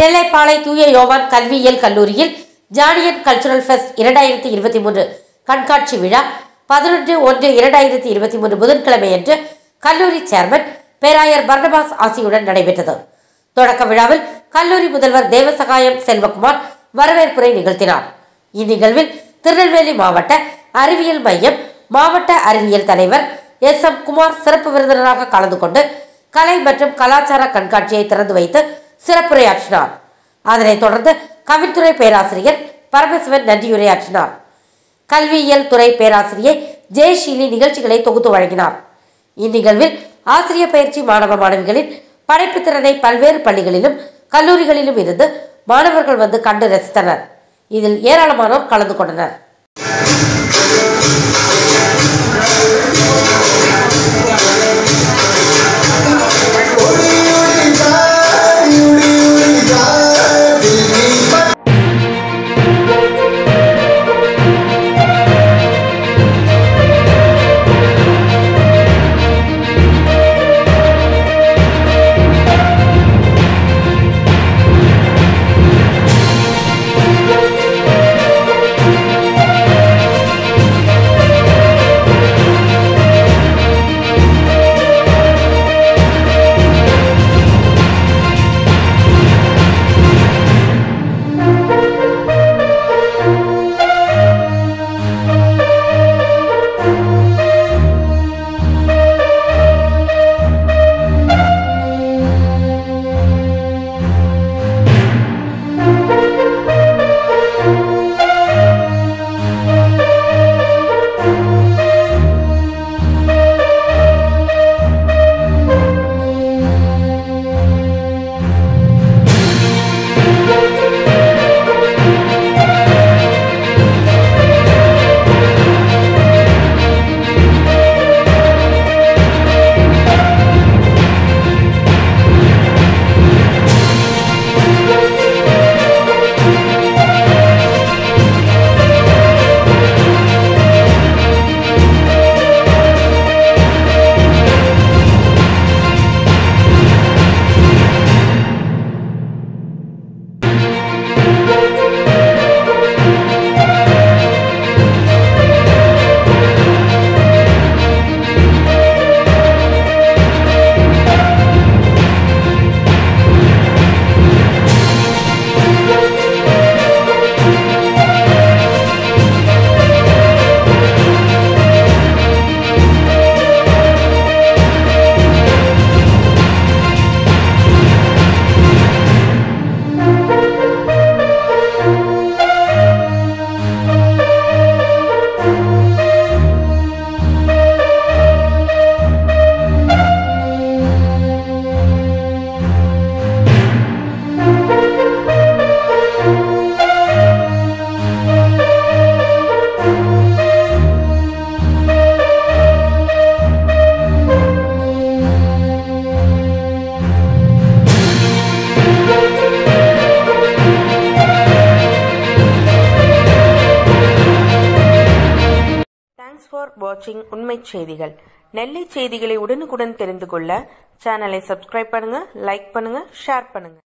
நெல்லைப்பாளை தூய யோவான் கல்வியியல் கல்லூரியில் ஜானியன் கல்ச்சுரல் ஃபெஸ்ட் இரண்டாயிரத்தி இருபத்தி மூன்று கண்காட்சி விழா பதினொன்று ஒன்று இரண்டாயிரத்தி இருபத்தி மூன்று புதன்கிழமையன்று கல்லூரி சேர்மன் பேராயர் பர்னபாஸ் ஆசியுடன் நடைபெற்றது தொடக்க விழாவில் கல்லூரி முதல்வர் தேவசகாயம் செல்வகுமார் வரவேற்புரை நிகழ்த்தினார் இந்நிகழ்வில் திருநெல்வேலி மாவட்ட அறிவியல் மையம் மாவட்ட அறிவியல் தலைவர் எஸ் எம் குமார் சிறப்பு விருந்தினராக கலந்து கொண்டு கலை மற்றும் கலாச்சார கண்காட்சியை திறந்து வைத்து சிறப்புரையாற்றினார் அதனைத் தொடர்ந்து கவித்துறை பேராசிரியர் பரமசிவன் நன்றியுரையாற்றினார் கல்வியியல் துறை பேராசிரியை ஜெயஷீலி நிகழ்ச்சிகளை தொகுத்து வழங்கினார் இந்நிகழ்வில் ஆசிரியர் பயிற்சி மாணவ மாணவிகளின் படைப்புத் திறனை பல்வேறு பள்ளிகளிலும் கல்லூரிகளிலும் இருந்து மாணவர்கள் வந்து கண்டு ரசித்தனர் இதில் ஏராளமானோர் கலந்து கொண்டனர் தேங்க்ஸ் ஃபார் வாட்சிங் உண்மை செய்திகள் நெல்லை செய்திகளை உடனுக்குடன் தெரிந்து கொள்ள சேனலை சப்ஸ்கிரைப் பண்ணுங்க லைக் பண்ணுங்க ஷேர் பண்ணுங்க